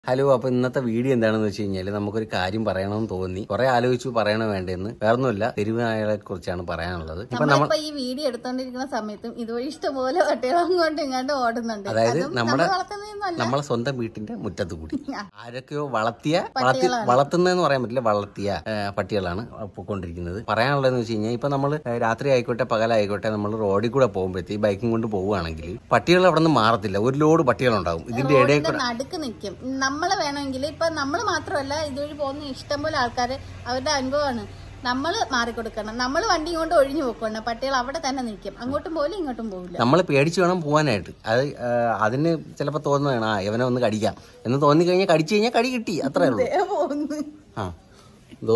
hello അപ്പൊ ഇന്നത്തെ video എന്താണെന്ന് വെച്ച് കഴിഞ്ഞാൽ നമുക്കൊരു കാര്യം പറയണമെന്ന് തോന്നി കുറെ ആലോചിച്ചു പറയണ വേണ്ടെന്ന് വേറൊന്നുമില്ല തെരുവ് നായകളെ കുറിച്ചാണ് പറയാനുള്ളത് ഇപ്പൊ നമ്മൾ നമ്മളിപ്പോ ഈ വീഡിയോ എടുത്തോണ്ടിരിക്കുന്ന സമയത്തും ഇതുവഴി ഇഷ്ടംപോലെ പട്ടികൾ അങ്ങോട്ടും ഇങ്ങോട്ടും ഓടുന്നുണ്ട് അതായത് അതും നമ്മുടെ നമ്മൾ വളർത്തുന്നതൊന്നുമല്ല നമ്മളെ സ്വന്തം വീട്ടിന്റെ മുറ്റത്ത് കൂടി ആരൊക്കെയോ വളർത്തിയ വളർത്തി വളർത്തുന്നതെന്ന് പറയാൻ പറ്റില്ല വളർത്തിയ ആ, പട്ടികളാണ് പൊക്കോണ്ടിരിക്കുന്നത് പറയാനുള്ളതെന്ന് വെച്ച് കഴിഞ്ഞാൽ ഇപ്പൊ നമ്മൾ രാത്രി ആയിക്കോട്ടെ പകലായിക്കോട്ടെ നമ്മൾ റോഡിൽ കൂടെ പോകുമ്പോഴത്തേക്ക് ബൈക്കും കൊണ്ട് പോവുകയാണെങ്കിൽ പട്ടികൾ അവിടെ നിന്ന് മാറത്തില്ല ഒരു ലോഡ് പട്ടികളുണ്ടാവും ഇതിന്റെ ഇടയിൽ റോഡിന്റെ നടുക്ക് നിൽക്കും നമ്മള് വേണമെങ്കിൽ ഇപ്പൊ നമ്മൾ മാത്രമല്ല ഇതുവഴി പോകുന്ന ഇഷ്ടംപോലെ ആൾക്കാർ അവരുടെ അനുഭവമാണ് നമ്മൾ മാറിക്കൊടുക്കണം നമ്മൾ വണ്ടി കൊണ്ട് ഒഴിഞ്ഞു പോക്കണം പട്ടികൾ അവിടെ തന്നെ നിൽക്കും അങ്ങോട്ടും പോലും ഇങ്ങോട്ടും പോകില്ല നമ്മൾ പേടിച്ച് വേണം പോകാനായിട്ട് അത് ആ, അതിന് ചിലപ്പോൾ തോന്നുന്നതാണ് ആ ഇവനെ ഒന്ന് കടിക്കാം എന്ന് തോന്നി കഴിഞ്ഞാൽ കടിച്ചു കഴിഞ്ഞാൽ കടി കിട്ടി അത്രേ ഉള്ളൂ പോകുന്നു ആ ഇതോ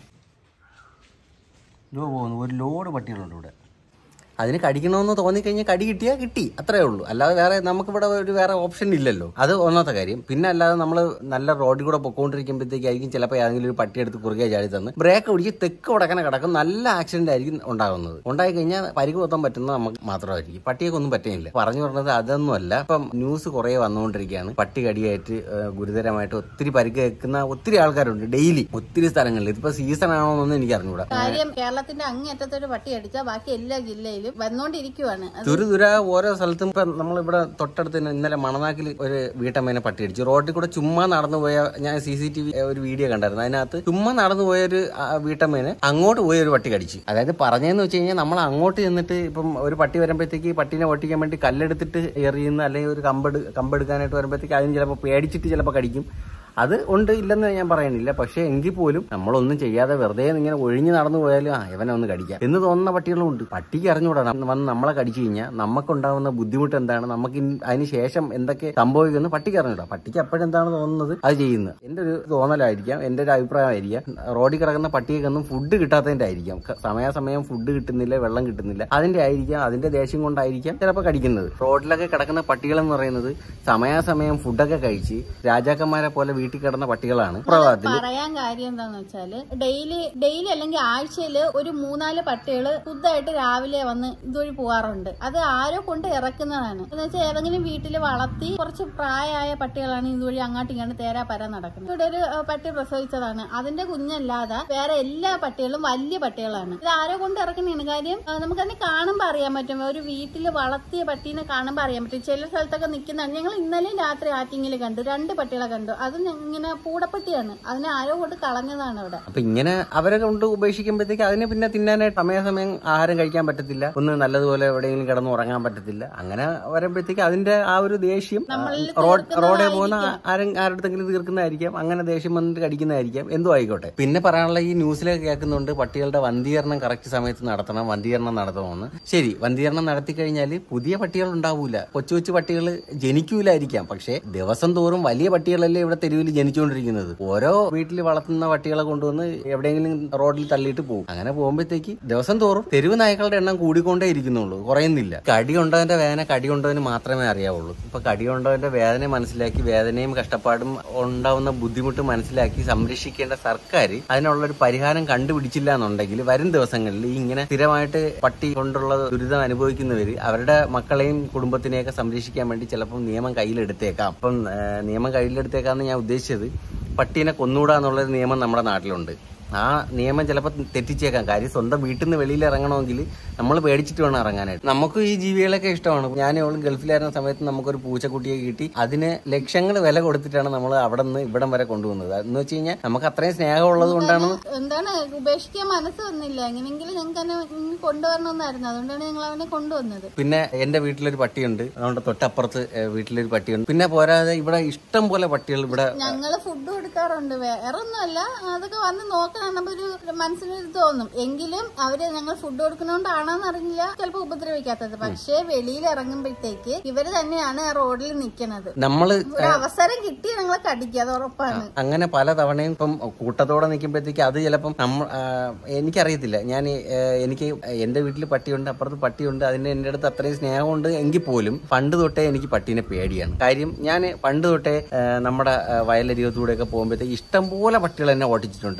ഇതോ പോകുന്നു ഒരു ലോഡ് പട്ടികളുണ്ട് ഇവിടെ അതിന് കടിക്കണമെന്ന് തോന്നിക്കഴിഞ്ഞാൽ കടി കിട്ടിയാൽ കിട്ടി അത്രേ ഉള്ളൂ അല്ലാതെ വേറെ നമുക്കിവിടെ ഒരു വേറെ ഓപ്ഷൻ ഇല്ലല്ലോ അത് ഒന്നാമത്തെ കാര്യം പിന്നെ അല്ലാതെ നമ്മൾ നല്ല റോഡിൽ കൂടെ പൊക്കോണ്ടിരിക്കുമ്പോഴത്തേക്കായിരിക്കും ചിലപ്പോൾ ഏതെങ്കിലും ഒരു പട്ടി എടുത്ത് കുറുകെ ചാടി തന്ന് ബ്രേക്ക് പിടിച്ച് തെക്ക് ഉടക്കനെ കിടക്കും നല്ല ആക്സിഡന്റ് ആയിരിക്കും ഉണ്ടാകുന്നത് ഉണ്ടായി കഴിഞ്ഞാൽ പരിക്ക് കൊത്താൻ പറ്റുന്നത് നമുക്ക് മാത്രമായിരിക്കും പട്ടിയൊക്കെ ഒന്നും പറ്റുന്നില്ല പറഞ്ഞു പറഞ്ഞത് അതൊന്നുമല്ല ഇപ്പം ന്യൂസ് കുറേ വന്നുകൊണ്ടിരിക്കുകയാണ് പട്ടി കടിയായിട്ട് ഏഹ്, ഗുരുതരമായിട്ട് ഒത്തിരി പരിക്ക് കേൾക്കുന്ന ഒത്തിരി ആൾക്കാരുണ്ട് ഡെയിലി ഒത്തിരി സ്ഥലങ്ങളിൽ ഇതിപ്പോ സീസൺ ആണോ എന്നൊന്നും എനിക്ക് അറിഞ്ഞൂടാ കാര്യം കേരളത്തിന്റെ അങ്ങേറ്റത്തൊരു പട്ടി അടിച്ചാൽ ബാക്കി എല്ലാ ജില്ലയിലും വന്നോണ്ടിരിക്കുവാണ് അത് തുരു തുര ഓരോ സ്ഥലത്തും ഇപ്പൊ നമ്മളിവിടെ തൊട്ടടുത്ത് തന്നെ ഇന്നലെ മണനാക്കിൽ ഒരു വീട്ടമ്മേനെ പട്ടി അടിച്ചു റോഡിൽ കൂടെ ചുമ്മാ നടന്നു പോയ ഞാൻ സി സി ടി വി ഒരു വീഡിയോ കണ്ടായിരുന്നു അതിനകത്ത് ചുമ്മാ നടന്നു പോയ ഒരു ആ, വീട്ടമ്മേനെ അങ്ങോട്ട് പോയ ഒരു പട്ടി കടിച്ചു അതായത് പറഞ്ഞതെന്ന് വെച്ച് കഴിഞ്ഞാൽ നമ്മൾ അങ്ങോട്ട് ചെന്നിട്ട് ഇപ്പം ഒരു പട്ടി വരുമ്പോഴത്തേക്ക് പട്ടീനെ ഓട്ടിക്കാൻ വേണ്ടി കല്ലെടുത്തിട്ട് എറിയുന്ന അല്ലെങ്കിൽ ഒരു കമ്പെടു കമ്പെടുക്കാനായിട്ട് വരുമ്പോഴത്തേക്ക് അതിന് ചിലപ്പോൾ പേടിച്ചിട്ട് ചിലപ്പോൾ കടിക്കും അത് ഉണ്ട് ഇല്ലെന്ന് ഞാൻ പറയുന്നില്ല പക്ഷേ എങ്കിൽ പോലും നമ്മളൊന്നും ചെയ്യാതെ വെറുതെ ഇങ്ങനെ ഒഴിഞ്ഞു നടന്നു പോയാലും ആ ഇവനെ ഒന്ന് കടിക്കാം എന്ന് തോന്നുന്ന പട്ടികളും ഉണ്ട് പട്ടിക്ക് അറിഞ്ഞുകൂടാ നം- വന്ന് നമ്മളെ കടിച്ചു കഴിഞ്ഞാൽ നമുക്കുണ്ടാവുന്ന ബുദ്ധിമുട്ട് എന്താണ് നമുക്ക് ഇൻ- അതിന് ശേഷം എന്തൊക്കെ സംഭവിക്കുന്നു പട്ടിക്ക് അറിഞ്ഞൂടാ പട്ടിക്ക് എപ്പോഴെന്താണ് തോന്നുന്നത് അത് ചെയ്യുന്നത് എന്റെ ഒരു തോന്നലായിരിക്കാം എന്റെ ഒരു അഭിപ്രായമായിരിക്കാം റോഡിൽ കിടക്കുന്ന പട്ടിയൊന്നും ഫുഡ് കിട്ടാത്തതിന്റെ ആയിരിക്കാം ക- സമയാസമയം ഫുഡ് കിട്ടുന്നില്ല വെള്ളം കിട്ടുന്നില്ല അതിന്റെ ആയിരിക്കാം അതിന്റെ ദേഷ്യം കൊണ്ടായിരിക്കാം ചിലപ്പോൾ കടിക്കുന്നത് റോഡിലൊക്കെ കിടക്കുന്ന പട്ടികൾ എന്ന് പറയുന്നത് സമയാസമയം ഫുഡൊക്കെ കഴിച്ച് രാജാക്കന്മാരെ പോലെ വീട്ടിൽ കിടന്ന പട്ടികളാണ് പ്രഭാതത്തിൽ പറയാൻ കാര്യം എന്താന്ന് വെച്ചാല് ഡെയിലി ഡെയിലി അല്ലെങ്കിൽ ആഴ്ചയില് ഒരു മൂന്നാല് പട്ടികള് ഫുഡായിട്ട് രാവിലെ വന്ന് ഇതുവഴി പോവാറുണ്ട് അത് ആരോ കൊണ്ട് ഇറക്കുന്നതാണ് എന്ന് വെച്ചാൽ ഏതെങ്കിലും വീട്ടിൽ വളർത്തി കുറച്ച് പ്രായമായ പട്ടികളാണ് ഇതുവഴി അങ്ങോട്ടും ഇങ്ങോട്ടും തേരാ പര നടക്കുന്നത് ഇവിടെ ഒരു ഏഹ്, പട്ടി പ്രസവിച്ചതാണ് അതിന്റെ കുഞ്ഞല്ലാതെ വേറെ എല്ലാ പട്ടികളും വലിയ പട്ടികളാണ് ഇത് ആരോ കൊണ്ട് ഇറക്കുന്നതാണ് കാര്യം ഏഹ്, നമുക്കതിനെ കാണുമ്പോൾ അറിയാൻ പറ്റും ഒരു വീട്ടിൽ വളർത്തിയ പട്ടീനെ കാണുമ്പോൾ അറിയാൻ പറ്റും ചില സ്ഥലത്തൊക്കെ നിൽക്കുന്നതാണ് ഞങ്ങൾ ഇന്നലെ രാത്രി ആറ്റിങ്ങിൽ കണ്ടു രണ്ട് പട്ടികളെ കണ്ടു അത് ഇങ്ങനെ പൂടപ്പട്ടിയാണ് അതിനെ ആരോ കൊണ്ട് കളഞ്ഞതാണ് അവിടെ അപ്പൊ ഇങ്ങനെ അവരെ കൊണ്ട് ഉപേക്ഷിക്കുമ്പോഴത്തേക്ക് അതിനെ പിന്നെ തിന്നാനായിട്ട് സമയാസമയം ആഹാരം കഴിക്കാൻ പറ്റത്തില്ല ഒന്ന് നല്ലതുപോലെ എവിടെയെങ്കിലും കിടന്ന് ഉറങ്ങാൻ പറ്റത്തില്ല അങ്ങനെ വരുമ്പോഴത്തേക്ക് അതിന്റെ ആ ഒരു ദേഷ്യം റോഡ് റോഡിൽ പോകുന്ന ആരും ആരുടെങ്കിലും തീർക്കുന്നതായിരിക്കാം അങ്ങനെ ദേഷ്യം വന്നിട്ട് കടിക്കുന്നതായിരിക്കാം എന്തോ ആയിക്കോട്ടെ പിന്നെ പറയാനുള്ള ഈ ന്യൂസിലൊക്കെ കേൾക്കുന്നുണ്ട് പട്ടികളുടെ വന്ധീകരണം കറക്റ്റ് സമയത്ത് നടത്തണം വന്ധീകരണം നടത്തണമെന്ന് ശരി വന്ധീകരണം നടത്തി കഴിഞ്ഞാൽ പുതിയ പട്ടികൾ ഉണ്ടാവൂല കൊച്ചു കൊച്ചു പട്ടികൾ ജനിക്കൂലായിരിക്കാം പക്ഷേ ദിവസം തോറും വലിയ പട്ടികളല്ലേ ഇവിടെ തെരുവിൽ ജനിച്ചുകൊണ്ടിരിക്കുന്നത് ഓരോ വീട്ടിൽ വളർത്തുന്ന പട്ടികളെ കൊണ്ടുവന്ന് എവിടെയെങ്കിലും റോഡിൽ തള്ളിയിട്ട് പോകും അങ്ങനെ പോകുമ്പോഴത്തേക്ക് ദിവസം തോറും തെരുവ് നായ്ക്കളുടെ എണ്ണം കൂടിക്കൊണ്ടേ ഇരിക്കുന്നുള്ളൂ കുറയുന്നില്ല കടി കൊണ്ടവന്റെ വേദന കടി കൊണ്ടവന് മാത്രമേ അറിയാവുള്ളൂ ഇപ്പൊ കടി കൊണ്ടവന്റെ വേദന മനസ്സിലാക്കി വേദനയും കഷ്ടപ്പാടും ഉണ്ടാവുന്ന ബുദ്ധിമുട്ട് മനസ്സിലാക്കി സംരക്ഷിക്കേണ്ട സർക്കാർ അതിനുള്ള ഒരു പരിഹാരം കണ്ടുപിടിച്ചില്ല എന്നുണ്ടെങ്കിൽ വരും ദിവസങ്ങളിൽ ഈ ഇങ്ങനെ സ്ഥിരമായിട്ട് പട്ടി കൊണ്ടുള്ള ദുരിതം അനുഭവിക്കുന്നവര് അവരുടെ മക്കളെയും കുടുംബത്തിനെയൊക്കെ സംരക്ഷിക്കാൻ വേണ്ടി ചിലപ്പോൾ നിയമം കയ്യിലെടുത്തേക്കാം അപ്പം ആ, നിയമം കയ്യിലെടുത്തേക്കാന്ന് ഞാൻ ഉദ്ദേശിച്ചത് പട്ടീനെ കൊന്നൂടാ എന്നുള്ളൊരു നിയമം നമ്മുടെ നാട്ടിലുണ്ട് ആ നിയമം ചിലപ്പോൾ തെറ്റിച്ചേക്കാം കാര്യം സ്വന്തം വീട്ടിൽ നിന്ന് വെളിയിൽ ഇറങ്ങണമെങ്കിൽ നമ്മൾ പേടിച്ചിട്ട് വേണം ഇറങ്ങാനായിട്ട് നമുക്ക് ഈ ജീവികളൊക്കെ ഇഷ്ടമാണ് ഞാൻ അവൾ ഗൾഫിലായിരുന്ന സമയത്ത് നമുക്കൊരു പൂച്ചക്കുട്ടിയെ കിട്ടി അതിന് ലക്ഷങ്ങൾ വില കൊടുത്തിട്ടാണ് നമ്മൾ അവിടെ നിന്ന് ഇവിടം വരെ കൊണ്ടുവന്നത് എന്ന് വെച്ച് കഴിഞ്ഞാൽ നമുക്ക് അത്രയും സ്നേഹമുള്ളത് കൊണ്ടാണ് എന്താണ് ഉപേക്ഷിക്കാൻ മനസ്സ് വന്നില്ല എങ്ങനെയെങ്കിലും ഞങ്ങൾക്ക് തന്നെ ഇങ്ങ് കൊണ്ടുവരണമെന്നായിരുന്നു അതുകൊണ്ടാണ് ഞങ്ങൾ അവനെ കൊണ്ടുവന്നത് പിന്നെ എന്റെ വീട്ടിലൊരു പട്ടിയുണ്ട് അതുകൊണ്ട് തൊട്ടപ്പുറത്ത് ഏ, വീട്ടിലൊരു പട്ടിയുണ്ട് പിന്നെ പോരാതെ ഇവിടെ ഇഷ്ടം പോലെ പട്ടികൾ ഇവിടെ ഞങ്ങള് ഫുഡ് കൊടുക്കാറുണ്ട് വേറെ ഒന്നുമല്ല അതൊക്കെ വന്ന് നോക്കാൻ കാണുമ്പോ ഒരു മനസ്സിനൊരു തോന്നും എങ്കിലും അവര് ഞങ്ങൾ ഫുഡ് കൊടുക്കുന്നോണ്ടാണെന്ന് അറിഞ്ഞില്ല ചിലപ്പോ ഉപദ്രവിക്കാത്തത് പക്ഷേ വെളിയിൽ ഇറങ്ങുമ്പോഴത്തേക്ക് ഇവര് തന്നെയാണ് ആ റോഡിൽ നിൽക്കുന്നത് നമ്മള് ഒരു അവസരം കിട്ടി ഞങ്ങളെ കടിക്കുക അത് ഉറപ്പാണ് അങ്ങനെ പല തവണയും ഇപ്പം കൂട്ടത്തോടെ നിൽക്കുമ്പോഴത്തേക്ക് അത് ചിലപ്പം നമ്മ ആ, എനിക്കറിയത്തില്ല ഞാൻ ഏ, എനിക്ക് എന്റെ വീട്ടിൽ പട്ടിയുണ്ട് അപ്പുറത്ത് പട്ടിയുണ്ട് അതിന് എന്റെ അടുത്ത് അത്രയും സ്നേഹമുണ്ട് എങ്കിൽ പോലും പണ്ട് തൊട്ടേ എനിക്ക് പട്ടീനെ പേടിയാണ് കാര്യം ഞാൻ പണ്ട് തൊട്ടേ ഏ, നമ്മുടെ വയലരികത്തൂടെ ഒക്കെ പോകുമ്പോഴത്തേക്ക് ഇഷ്ടംപോലെ പട്ടികൾ എന്നെ ഓട്ടിച്ചിട്ടുണ്ട് ആ ഒരു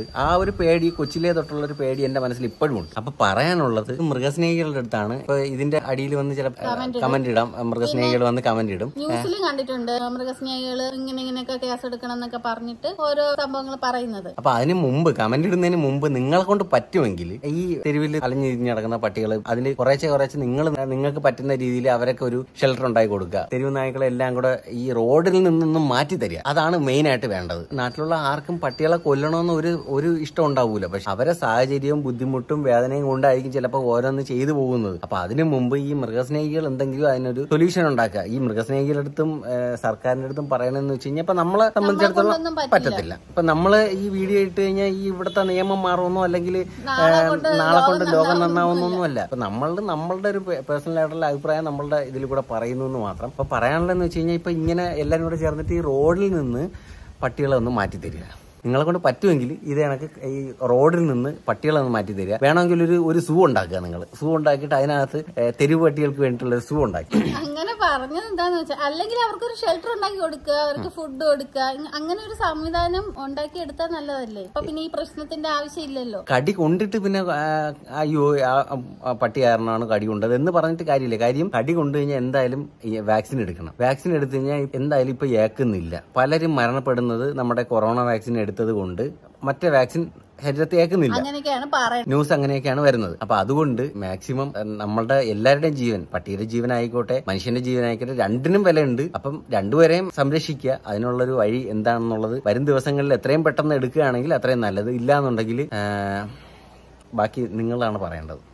ഒരു പേടി കൊച്ചിലേ തൊട്ടുള്ള ഒരു പേടി എന്റെ മനസ്സിൽ ഇപ്പോഴും ഉണ്ട് അപ്പൊ പറയാനുള്ളത് മൃഗസ്നേഹികളുടെ അടുത്താണ് ഇപ്പൊ ഇതിന്റെ അടിയിൽ വന്ന് ചില കമന്റ് ഇടാം മൃഗസ്നേഹികൾ വന്ന് കമന്റ് ഇടും ന്യൂസിലും കണ്ടിട്ടുണ്ട് മൃഗസ്നേഹികള് ഇങ്ങനെ ഇങ്ങനെയൊക്കെ കേസ് എടുക്കണം എന്നൊക്കെ പറഞ്ഞിട്ട് ഓരോ സംഭവങ്ങൾ പറയുന്നത് അപ്പൊ അതിന് മുമ്പ് കമന്റ് ഇടുന്നതിന് മുമ്പ് നിങ്ങളെ കൊണ്ട് പറ്റുമെങ്കിൽ ഈ തെരുവിൽ അലഞ്ഞു തിരിഞ്ഞ് നടക്കുന്ന പട്ടികൾ അതിന് കുറേശ്ശെ കുറേശ്ശെ നിങ്ങൾ നിങ്ങൾക്ക് പറ്റുന്ന രീതിയിൽ അവരൊക്കെ ഒരു ഷെൽട്ടർ ഉണ്ടാക്കി കൊടുക്കുക തെരുവ് നായ്ക്കളെ എല്ലാം കൂടെ ഈ റോഡിൽ നിന്നൊന്നും മാറ്റി തരിക അതാണ് മെയിൻ ആയിട്ട് വേണ്ടത് നാട്ടിലുള്ള ആർക്കും പട്ടികളെ കൊല്ലണമെന്ന് ഒരു ഒരു ഇഷ്ടം ഉണ്ടാവൂല പക്ഷെ അവരെ സാഹചര്യവും ബുദ്ധിമുട്ടും വേദനയും കൊണ്ടായിരിക്കും ചിലപ്പോൾ ഓരോന്ന് ചെയ്തു പോകുന്നത് അപ്പൊ അതിനു മുമ്പ് ഈ മൃഗസ്നേഹികൾ എന്തെങ്കിലും അതിനൊരു സൊല്യൂഷൻ ഉണ്ടാക്കുക ഈ മൃഗസ്നേഹികളുടെ അടുത്തും ഏഹ്, സർക്കാരിന്റെ അടുത്തും പറയണമെന്ന് വെച്ച് കഴിഞ്ഞാൽ ഇപ്പൊ നമ്മളെ സംബന്ധിച്ചിടത്തോളം കൊണ്ടൊന്നും പറ്റില്ല പറ്റത്തില്ല ഇപ്പൊ നമ്മള് ഈ വീഡിയോ ഇട്ട് കഴിഞ്ഞാൽ ഈ ഇവിടുത്തെ നിയമം മാറുമെന്നോ അല്ലെങ്കിൽ നാളെ കൊണ്ട് നാളെ കൊണ്ട് ലോകം നന്നാവുന്നൊന്നും അല്ല അപ്പൊ നമ്മളുടെ നമ്മളുടെ ഒരു പേഴ്സണൽ ആയിട്ടുള്ള അഭിപ്രായം നമ്മളുടെ ഇതിൽ കൂടെ പറയുന്നു എന്ന് മാത്രം അപ്പൊ പറയാനുള്ളതെന്ന് വെച്ച് കഴിഞ്ഞാൽ ഇപ്പൊ ഇങ്ങനെ എല്ലാവരും കൂടെ ചേർന്നിട്ട് ഈ റോഡിൽ നിന്ന് പട്ടികളെ ഒന്ന് മാറ്റി തരിക നിങ്ങളെ കൊണ്ട് പറ്റുമെങ്കിൽ ഇത് കണക്ക് ഈ റോഡിൽ നിന്ന് പട്ടികളെ ഒന്ന് മാറ്റി തരിക വേണമെങ്കിൽ ഒരു ഒരു സൂ ഉണ്ടാക്കുക നിങ്ങൾ സൂ ഉണ്ടാക്കിയിട്ട് അതിനകത്ത് ഏഹ്, തെരുവ് പട്ടികൾക്ക് വേണ്ടിയിട്ടുള്ള ഒരു സൂ ഉണ്ടാക്കി അങ്ങനെ പറഞ്ഞത് എന്താന്ന് വെച്ചാൽ അല്ലെങ്കിൽ അവർക്കൊരു ഷെൽട്ടർ ഉണ്ടാക്കി കൊടുക്കുക അവർക്ക് ഫുഡ് കൊടുക്കുക ഇങ്ങ- അങ്ങനെ ഒരു സംവിധാനം ഉണ്ടാക്കി എടുത്താൽ നല്ലതല്ലേ അപ്പൊ പിന്നെ ഈ പ്രശ്നത്തിന്റെ ആവശ്യമില്ലല്ലോ കടി കൊണ്ടിട്ട് പിന്നെ ആ, അയ്യോ ആ, ആ പട്ടി കാരണമാണ് കടി കൊണ്ടത് എന്ന് പറഞ്ഞിട്ട് കാര്യമില്ല കാര്യം കടി കൊണ്ടു കഴിഞ്ഞാൽ എന്തായാലും ഈ വാക്സിൻ എടുക്കണം വാക്സിൻ എടുത്തു കഴിഞ്ഞാൽ എന്തായാലും ഇപ്പൊ ഏക്കുന്നില്ല പലരും മരണപ്പെടുന്നത് നമ്മുടെ കൊറോണ വാക്സിൻ എടുത്തത് കൊണ്ട് മറ്റേ വാക്സിൻ ശരീരത്തിൽ ഏക്കുന്നില്ല അങ്ങനെയൊക്കെയാണ് പറയുന്നത് ന്യൂസ് അങ്ങനെയൊക്കെയാണ് വരുന്നത് അപ്പൊ അതുകൊണ്ട് മാക്സിമം ഏഹ്, നമ്മളുടെ എല്ലാവരുടെയും ജീവൻ പട്ടിയുടെ ജീവനായിക്കോട്ടെ മനുഷ്യന്റെ ജീവനായിക്കോട്ടെ രണ്ടിനും വിലയുണ്ട് അപ്പം രണ്ടുപേരെയും സംരക്ഷിക്കുക അതിനുള്ളൊരു വഴി എന്താണെന്നുള്ളത് വരും ദിവസങ്ങളിൽ എത്രയും പെട്ടെന്ന് എടുക്കുകയാണെങ്കിൽ അത്രയും നല്ലത് ഇല്ല എന്നുണ്ടെങ്കിൽ ബാക്കി നിങ്ങളാണ് പറയേണ്ടത്